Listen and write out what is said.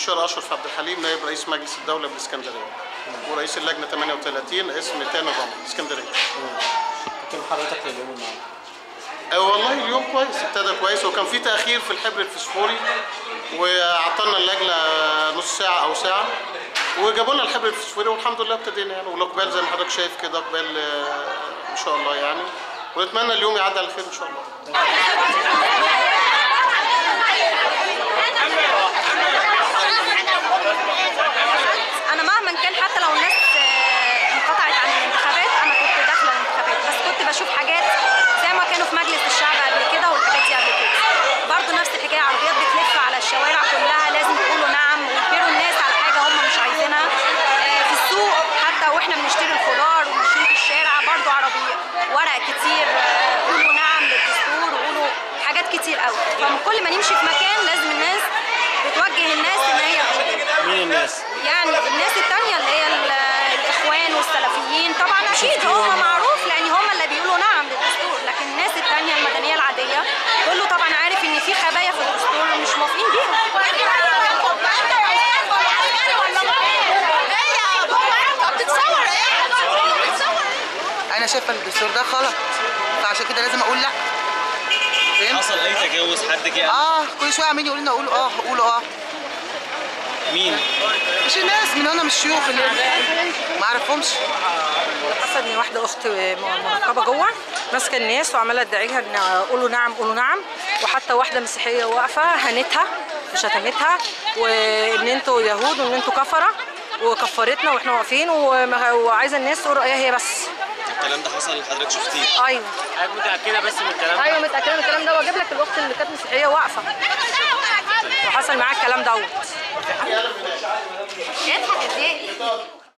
المستشار اشرف عبد الحليم نائب رئيس مجلس الدوله بالاسكندريه ورئيس اللجنه 38 اسم تاني ضم اسكندريه كيف حضرتك لليوم النهارده؟ آه، والله اليوم كويس ابتدى كويس وكان في تاخير في الحبر الفسفوري وعطلنا اللجنه نص ساعه او ساعه وجابوا لنا الحبر الفسفوري والحمد لله ابتدينا يعني والاقبال زي ما حضرتك شايف كده اقبال آه، ان شاء الله يعني ونتمنى اليوم يعدي على خير ان شاء الله انا مهما كان حتى لو الناس آه، انقطعت عن الانتخابات انا كنت داخله الانتخابات بس كنت بشوف حاجات زي ما كانوا في مجلس الشعب قبل كده والحاجات دي قبل كده برضه نفس الحكايه عربيات بتلف على الشوارع كلها لازم يقولوا نعم ويجبروا الناس على حاجه هم مش عايزينها آه، في السوق حتى واحنا بنشتري الخضار وماشيين في الشارع برضه عربيه ورق كتير آه، قولوا نعم للدستور وقولوا حاجات كتير قوي فكل ما نمشي في مكان لازم الناس بتوجه الناس ان هي تقول مين الناس؟ يعني الناس التانية اللي هي ال- الإخوان والسلفيين طبعا أكيد هم معروف لأن هم اللي بيقولوا نعم للدستور لكن الناس التانية المدنية العادية كله طبعا عارف إن في خبايا في الدستور مش موافقين بيها انا شايفه الدستور ده غلط فعشان كده لازم اقول لا فهمت حصل اي تجاوز حد جه اه كل شويه عمالين يقولوا لنا قولوا اه قولوا اه مين؟ مش الناس من هنا مش شيوخ اللي ما اعرفهمش حصل ان واحده اخت مركبه جوه ماسكه الناس وعماله تدعيها ان قولوا نعم قولوا نعم وحتى واحده مسيحيه واقفه هنتها وشتمتها وان انتوا يهود وان انتوا كفره وكفرتنا واحنا واقفين وما- وعايزه الناس تقول رايها هي بس الكلام ده حصل حضرتك شفتيه ايوه حضرتك متاكده بس من الكلام ده؟ ايوه متاكده من الكلام ده واجيب لك الاخت اللي كانت مسيحيه واقفه وحصل معاها الكلام دوت اضحك ازاي